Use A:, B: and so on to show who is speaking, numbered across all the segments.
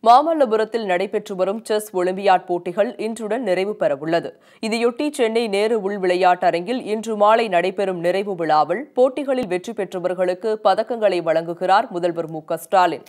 A: மாமல்லபுரத்தில் நடைபெற்று வரும் செஸ் ஒலிம்பியாட் போட்டிகள் இன்றுடன் நிறைவு பெறவுள்ளது இதையொட்டி சென்னை நேரு உள் விளையாட்டரங்கில் இன்று மாலை நடைபெறும் நிறைவு விழாவில் போட்டிகளில் வெற்றி பெற்றவர்களுக்கு பதக்கங்களை வழங்குகிறார் முதல்வர் மு க ஸ்டாலின்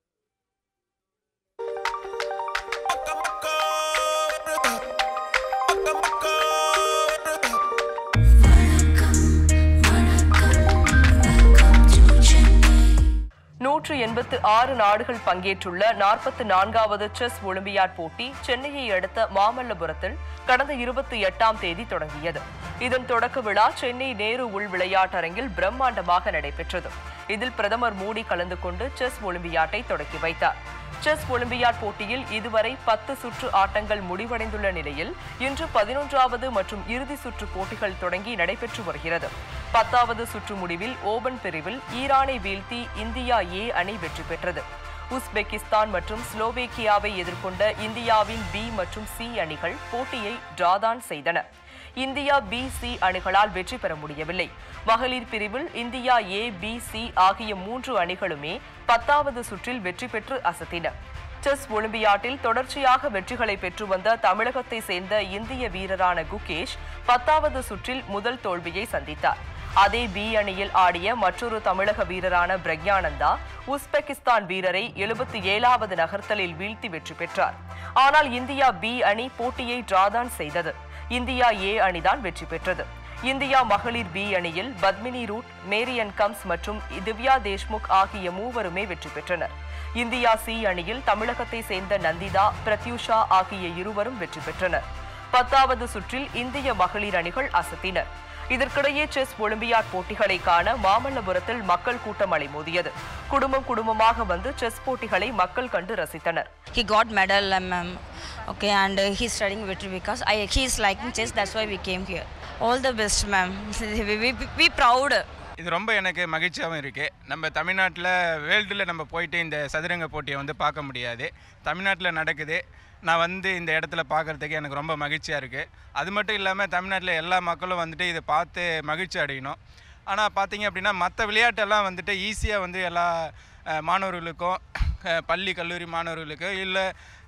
A: நூற்று எண்பத்து ஆறு நாடுகள் பங்கேற்றுள்ள நாற்பத்தி நான்காவது செஸ் ஒலிம்பியாட் போட்டி சென்னையை அடுத்த மாமல்லபுரத்தில் கடந்த இருபத்தி எட்டாம் தேதி தொடங்கியது இதன் தொடக்க விழா சென்னை நேரு உள் விளையாட்டரங்கில் பிரம்மாண்டமாக நடைபெற்றது இதில் பிரதமர் மோடி கலந்து கொண்டு செஸ் ஒலிம்பியாட்டை தொடக்கி வைத்தார் செஸ் ஒலிம்பியாட் போட்டியில் இதுவரை பத்து சுற்று ஆட்டங்கள் முடிவடைந்துள்ள நிலையில் இன்று பதினொன்றாவது மற்றும் இறுதி சுற்று போட்டிகள் தொடங்கி நடைபெற்று வருகிறது பத்தாவது சுற்று முடிவில் ஓபன் பிரிவில் ஈரானை வீழ்த்தி இந்தியா ஏ அணி வெற்றி பெற்றது உஸ்பெகிஸ்தான் மற்றும் ஸ்லோவேக்கியாவை எதிர்கொண்ட இந்தியாவின் பி மற்றும் சி அணிகள் போட்டியை டிராதான் செய்தன இந்தியா பி சி அணிகளால் வெற்றி பெற முடியவில்லை மகளிர் பிரிவில் இந்தியா ஏ பி சி ஆகிய மூன்று அணிகளுமே பத்தாவது சுற்றில் வெற்றி பெற்று அசத்தின செஸ் ஒலிம்பியாட்டில் தொடர்ச்சியாக வெற்றிகளை பெற்று வந்த தமிழகத்தை சேர்ந்த இந்திய வீரரான குகேஷ் பத்தாவது சுற்றில் முதல் தோல்வியை சந்தித்தார் அதே பி அணியில் ஆடிய மற்றொரு தமிழக வீரரான பிரக்யானந்தா உஸ்பெகிஸ்தான் வீரரை எழுபத்தி ஏழாவது நகர்த்தலில் வீழ்த்தி வெற்றி பெற்றார் ஆனால் இந்தியா பி அணி போட்டியை டிராதான் செய்தது இந்தியா ஏ அணிதான் வெற்றி பெற்றது இந்தியா மகளிர் பி அணியில் பத்மினி ரூட் மேரியன் கம்ஸ் மற்றும் திவ்யா தேஷ்முக் ஆகிய மூவருமே வெற்றி பெற்றனர் இந்தியா சி அணியில் தமிழகத்தை சேர்ந்த நந்திதா பிரத்யூஷா ஆகிய இருவரும் வெற்றி பெற்றனர் பத்தாவது சுற்றில் இந்திய மகளிர் அணிகள் அசத்தினர் இதற்கிடையே செஸ் ஒலிம்பியாட் போட்டிகளை காண மாமல்லபுரத்தில் மக்கள் கூட்டம் அலைமோதியது குடும்பம் குடும்பமாக வந்து செஸ் போட்டிகளை மக்கள் கண்டு ரசித்தனர்
B: he got medal um, um, okay and uh, he's studying veterinary because I, he's liking chess that's why we came here all the best ma'am we, we, we proud
C: இது ரொம்ப எனக்கு மகிழ்ச்சியாகவும் இருக்குது நம்ம தமிழ்நாட்டில் வேர்ல்டில் நம்ம போயிட்டு இந்த சதுரங்க போட்டியை வந்து பார்க்க முடியாது தமிழ்நாட்டில் நடக்குது நான் வந்து இந்த இடத்துல பார்க்குறதுக்கு எனக்கு ரொம்ப மகிழ்ச்சியாக இருக்குது அது மட்டும் இல்லாமல் தமிழ்நாட்டில் எல்லா மக்களும் வந்துட்டு இதை பார்த்து மகிழ்ச்சி அடையணும் ஆனால் பார்த்தீங்க அப்படின்னா மற்ற விளையாட்டெல்லாம் வந்துட்டு ஈஸியாக வந்து எல்லா அஹ், மாணவர்களுக்கும் அஹ், பள்ளி கல்லூரி மாணவர்களுக்கும் இல்லை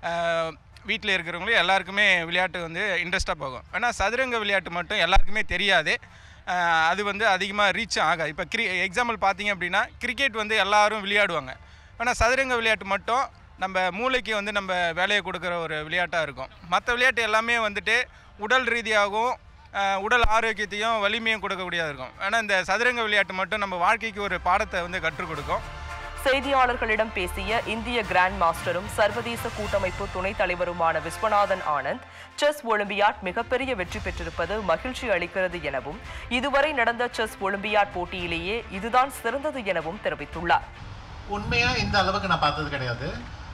C: வீட்டில் இருக்கிறவங்களும் எல்லாருக்குமே விளையாட்டு வந்து இன்ட்ரெஸ்ட்டாக போகும் ஆனால் சதுரங்க விளையாட்டு மட்டும் எல்லாருக்குமே தெரியாது அஹ், அது வந்து அதிகமாக ரீச் ஆகாது இப்போ கிரி எக்ஸாம்பிள் பார்த்தீங்க அப்படின்னா கிரிக்கெட் வந்து எல்லாரும் விளையாடுவாங்க ஆனால் சதுரங்க விளையாட்டு மட்டும் நம்ம மூளைக்கு வந்து நம்ம வேலையை கொடுக்குற ஒரு விளையாட்டாக இருக்கும் மற்ற விளையாட்டு எல்லாமே வந்துட்டு உடல் ரீதியாகவும் அஹ், உடல் ஆரோக்கியத்தையும் வலிமையும் கொடுக்கக்கூடியதாக இருக்கும் ஆனால் இந்த சதுரங்க விளையாட்டு மட்டும் நம்ம வாழ்க்கைக்கு ஒரு பாடத்தை வந்து கற்றுக் கொடுக்கும்
A: செய்தியாளர்களிடம் பேசிய இந்திய கிராண்ட் மாஸ்டரும் சர்வதேச கூட்டமைப்பு துணைத் தலைவருமான விஸ்வநாதன் ஆனந்த் செஸ் ஒலிம்பியாட் மிகப்பெரிய வெற்றி பெற்றிருப்பது மகிழ்ச்சி அளிக்கிறது எனவும் இதுவரை நடந்த செஸ் ஒலிம்பியாட் போட்டியிலேயே இதுதான் சிறந்தது எனவும் தெரிவித்துள்ளார்
D: உண்மையாக இந்த அளவுக்கு நான் பார்த்தது கிடையாது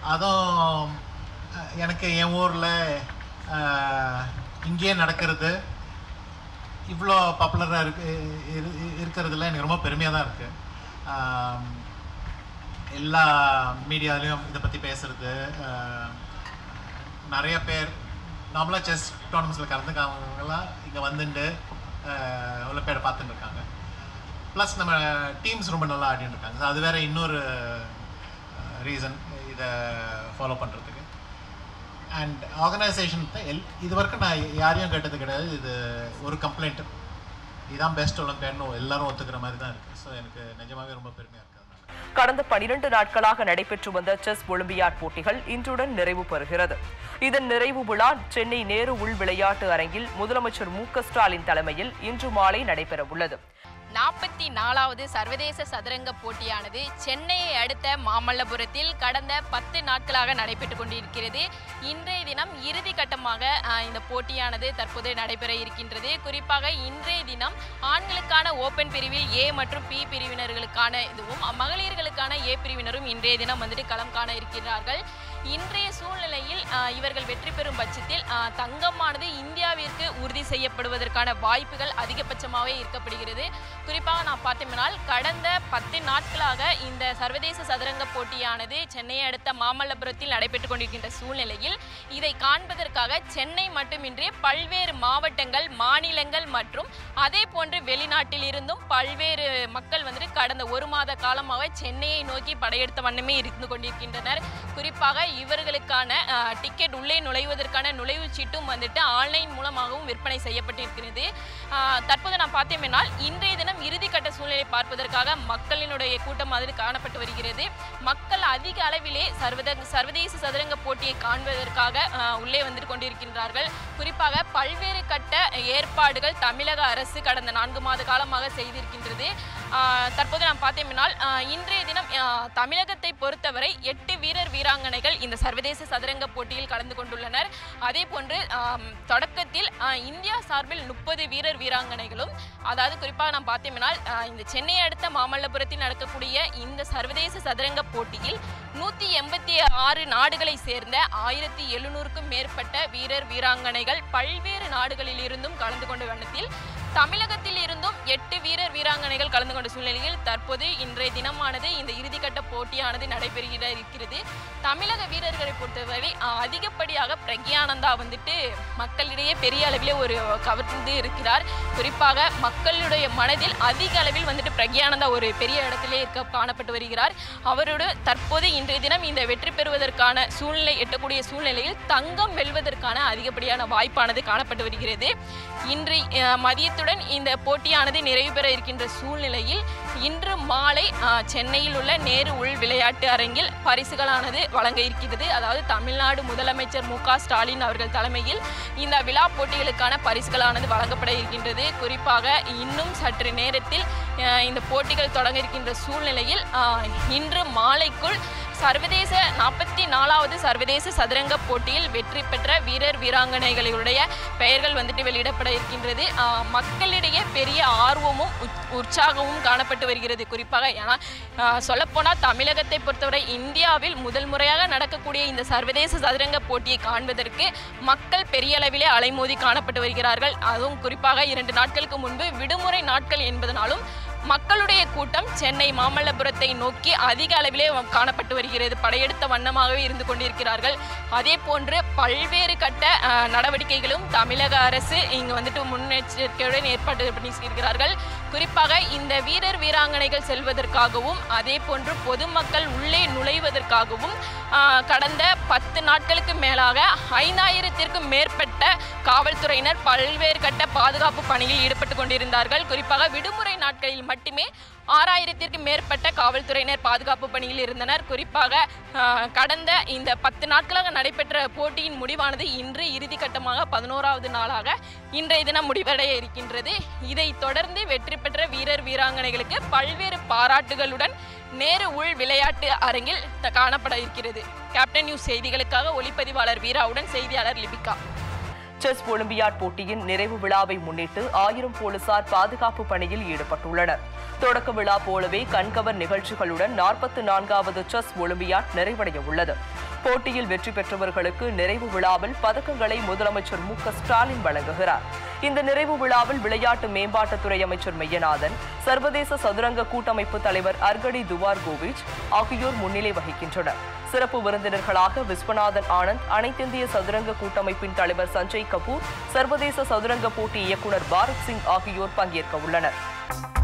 D: அதுவும் அஹ், எனக்கு என் ஊரில் இங்கேயே நடக்கிறது இவ்வளோ பாப்புலராக இருக்கு இரு- இரு- இருக்கிறதுல எனக்கு ரொம்ப பெருமையாக தான் இருக்குது எல்லா மீடியாலையும் இதை பற்றி பேசுறது அஹ், நிறைய பேர் நார்மலாக செஸ் டோர்னமெண்ட்ஸில் கலந்துக்காங்கலாம் இங்கே வந்துட்டு அஹ், இவ்வளோ பேரை பார்த்துட்டு இருக்காங்க ப்ளஸ் நம்ம டீம்ஸ் ரொம்ப நல்லா ஆடிட்டு இருக்காங்க So அது வேற இன்னொரு ரீசன் இதை ஃபாலோ பண்ணுறதுக்கு அண்ட் ஆர்கனைசேஷன் எல் இது வரைக்கும் நான் யாரையும் கேட்டது கிடையாது இது ஒரு கம்ப்ளைண்ட் இதான் பெஸ்ட் ஒலிம்பியாட்னு எல்லாரும் ஒத்துக்கிற மாதிரி தான் இருக்குது ஸோ எனக்கு நிஜமாவே ரொம்ப பெருமையாக இருக்குது அதனால
A: கடந்த பனிரெண்டு நாட்களாக நடைபெற்று வந்த செஸ் ஒலிம்பியாட் போட்டிகள் இன்றுடன் நிறைவு பெறுகிறது இதன் நிறைவு விழா சென்னை நேரு உள் விளையாட்டு அரங்கில் முதலமைச்சர் மு க ஸ்டாலின் தலைமையில் இன்று மாலை நடைபெறவுள்ளது
E: நாற்பத்தி நாலாவது சர்வதேச சதுரங்க போட்டியானது சென்னையை அடுத்த மாமல்லபுரத்தில் கடந்த பத்து நாட்களாக நடைபெற்று கொண்டிருக்கிறது இன்றைய தினம் இறுதி கட்டமாக ஆஹ், இந்த போட்டியானது தற்போது நடைபெற இருக்கின்றது குறிப்பாக இன்றைய தினம் ஆண்களுக்கான ஓபன் பிரிவில் ஏ மற்றும் பி பிரிவினர்களுக்கான இதுவும் மகளிர்களுக்கான ஏ பிரிவினரும் இன்றைய தினம் வந்துட்டு களம் காண இருக்கிறார்கள் இன்றைய சூழ்நிலையில் ஆஹ், இவர்கள் வெற்றி பெறும் பட்சத்தில் ஆஹ், தங்கமானது இந்தியாவிற்கு உறுதி செய்யப்படுவதற்கான வாய்ப்புகள் அதிகபட்சமாகவே இருக்கப்படுகிறது குறிப்பாக நான் பார்த்தோம்னால் கடந்த பத்து நாட்களாக இந்த சர்வதேச சதுரங்க போட்டியானது சென்னையை அடுத்த மாமல்லபுரத்தில் நடைபெற்றுக் கொண்டிருக்கின்ற சூழ்நிலையில் இதை காண்பதற்காக சென்னை மட்டுமின்றி பல்வேறு மாவட்டங்கள் மாநிலங்கள் மற்றும் அதே போன்று வெளிநாட்டில் இருந்தும் பல்வேறு மக்கள் வந்துட்டு கடந்த ஒரு மாத காலமாக சென்னையை நோக்கி படையெடுத்த வண்ணமே இருந்து கொண்டிருக்கின்றனர் குறிப்பாக இவர்களுக்கான டிக்கெட் உள்ளே நுழைவதற்கான நுழைவுச் சீட்டும் வந்துட்டு ஆன்லைன் மூலமாகவும் விற்பனை செய்யப்பட்டிருக்கிறது ஆஹ் தற்போது நான் பார்த்தேமென்றால் இன்றைய தினம் இறுதிக்கட்ட சூழ்நிலை பார்ப்பதற்காக மக்களினுடைய கூட்டம் அது காணப்பட்டு வருகிறது மக்கள் அதிக அளவிலே சர்வத சர்வதேச சதுரங்க போட்டியை காண்பதற்காக ஆஹ் உள்ளே வந்து கொண்டிருக்கின்றார்கள் குறிப்பாக பல்வேறு கட்ட ஏற்பாடுகள் தமிழக அரசு கடந்த நான்கு மாத காலமாக செய்திருக்கின்றது ஆஹ் தற்போது நாம் பார்த்தோம்னால் ஆஹ் இன்றைய தினம் ஆஹ் தமிழகத்தை பொறுத்தவரை எட்டு வீரர் வீராங்கனைகள் இந்த சர்வதேச சதுரங்க போட்டியில் கலந்து கொண்டுள்ளனர் அதே போன்று ஆம், தொடக்கத்தில் ஆஹ் இந்தியா சார்பில் முப்பது வீரர் வீராங்கனைகளும் அதாவது குறிப்பாக நாம் பார்த்தோம்னால் ஆஹ் இந்த சென்னையை அடுத்த மாமல்லபுரத்தில் நடக்கக்கூடிய இந்த சர்வதேச சதுரங்க போட்டியில் நூற்றி எண்பத்தி ஆறு நாடுகளை சேர்ந்த ஆயிரத்தி எழுநூறுக்கும் மேற்பட்ட வீரர் வீராங்கனைகள் பல்வேறு நாடுகளில் இருந்தும் கலந்து கொண்ட வண்ணத்தில் தமிழகத்தில் இருந்தும் எட்டு வீரர் வீராங்கனைகள் கலந்து கொண்ட சூழ்நிலையில் தற்போது இன்றைய தினமானது இந்த இறுதிக்கட்ட போட்டியானது நடைபெறுகிற இருக்கிறது தமிழக வீரர்களை பொறுத்தவரை ஆஹ், அதிகப்படியாக பிரக்யானந்தா வந்துட்டு மக்களிடையே பெரிய அளவிலே ஒரு கவர்ந்து இருக்கிறார் குறிப்பாக மக்களுடைய மனதில் அதிக அளவில் வந்துட்டு பிரக்யானந்தா ஒரு பெரிய இடத்திலே இருக்க காணப்பட்டு வருகிறார் அவரோடு தற்போது இன்றைய தினம் இந்த வெற்றி பெறுவதற்கான சூழ்நிலை எட்டக்கூடிய சூழ்நிலையில் தங்கம் வெல்வதற்கான அதிகப்படியான வாய்ப்பானது காணப்பட்டு வருகிறது இன்று அஹ், மதியத்துடன் இந்த போட்டியானது நிறைவு பெற இருக்கின்ற சூழ்நிலையில் இன்று மாலை அஹ், சென்னையில் உள்ள நேரு உள் விளையாட்டு அரங்கில் பரிசுகளானது வழங்க இருக்கிறது அதாவது தமிழ்நாடு முதலமைச்சர் மு க ஸ்டாலின் அவர்கள் தலைமையில் இந்த விழா போட்டிகளுக்கான பரிசுகளானது வழங்கப்பட இருக்கின்றது குறிப்பாக இன்னும் சற்று நேரத்தில் அஹ், இந்த போட்டிகள் தொடங்க இருக்கின்ற சூழ்நிலையில் அஹ், இன்று மாலைக்குள் சர்வதேச நாற்பத்தி நாலாவது சர்வதேச சதுரங்க போட்டியில் வெற்றி பெற்ற வீரர் வீராங்கனைகளுடைய பெயர்கள் வந்துட்டு வெளியிடப்பட இருக்கின்றது ஆஹ் மக்களிடையே பெரிய ஆர்வமும் உற்- உற்சாகமும் காணப்பட்டு வருகிறது குறிப்பாக ஏன்னா ஆஹ் சொல்லப்போனால் தமிழகத்தை பொறுத்தவரை இந்தியாவில் முதல் முறையாக நடக்கக்கூடிய இந்த சர்வதேச சதுரங்க போட்டியை காண்பதற்கு மக்கள் பெரிய அளவிலே அலைமோதி காணப்பட்டு வருகிறார்கள் அதுவும் குறிப்பாக இரண்டு நாட்களுக்கு முன்பு விடுமுறை நாட்கள் என்பதனாலும் மக்களுடைய கூட்டம் சென்னை மாமல்லபுரத்தை நோக்கி அதிக அளவிலே காணப்பட்டு வருகிறது படையெடுத்த வண்ணமாகவே இருந்து கொண்டிருக்கிறார்கள் அதே போன்று பல்வேறு கட்ட அஹ், நடவடிக்கைகளும் தமிழக அரசு இங்கு வந்துட்டு முன்னெச்சரிக்கையுடன் ஏற்பாடு பண்ணியிருக்கிறார்கள் குறிப்பாக இந்த வீரர் வீராங்கனைகள் செல்வதற்காகவும் அதே போன்று பொதுமக்கள் உள்ளே நுழைவதற்காகவும் ஆஹ், கடந்த பத்து நாட்களுக்கு மேலாக ஐந்தாயிரத்திற்கும் மேற்பட்ட காவல்துறையினர் பல்வேறு கட்ட பாதுகாப்பு பணியில் ஈடுபட்டு கொண்டிருந்தார்கள் குறிப்பாக விடுமுறை நாட்களில் மட்டுமே ஆறாயிரத்திற்கும் மேற்பட்ட காவல்துறையினர் பாதுகாப்பு பணியில் இருந்தனர் குறிப்பாக ஆஹ், கடந்த இந்த பத்து நாட்களாக நடைபெற்ற போட்டியின் முடிவானது இன்று இறுதிக்கட்டமாக பதினோராவது நாளாக இன்றைய தினம் முடிவடைய இருக்கின்றது இதைத் தொடர்ந்து வெற்றி பெற்ற வீரர் வீராங்கனைகளுக்கு பல்வேறு பாராட்டுகளுடன் நேரு உள் விளையாட்டு அரங்கில் த- காணப்பட இருக்கிறது கேப்டன் நியூஸ் செய்திகளுக்காக ஒளிப்பதிவாளர் வீராவுடன் செய்தியாளர் லிபிகா
A: செஸ் ஒலிம்பியாட் போட்டியின் நிறைவு விழாவை முன்னிட்டு ஆயிரம் போலீசார் பாதுகாப்பு பணியில் ஈடுபட்டுள்ளனர் தொடக்க விழா போலவே கண்கவர் நிகழ்ச்சிகளுடன் நாற்பத்தி நான்காவது செஸ் ஒலிம்பியாட் நிறைவடைய உள்ளது போட்டியில் வெற்றி பெற்றவர்களுக்கு நிறைவு விழாவில் பதக்கங்களை முதலமைச்சர் மு க ஸ்டாலின் வழங்குகிறார் இந்த நிறைவு விழாவில் விளையாட்டு மேம்பாட்டுத்துறை அமைச்சர் மெய்யநாதன் சர்வதேச சதுரங்க கூட்டமைப்பு தலைவர் அர்கடி துவார் கோவிச் ஆகியோர் முன்னிலை வகிக்கின்றனர் சிறப்பு விருந்தினர்களாக விஸ்வநாதன் ஆனந்த் அனைத்திந்திய சதுரங்க கூட்டமைப்பின் தலைவர் சஞ்சய் கபூர் சர்வதேச சதுரங்க போட்டி இயக்குனர் பாரத் சிங் ஆகியோர் பங்கேற்க உள்ளனர்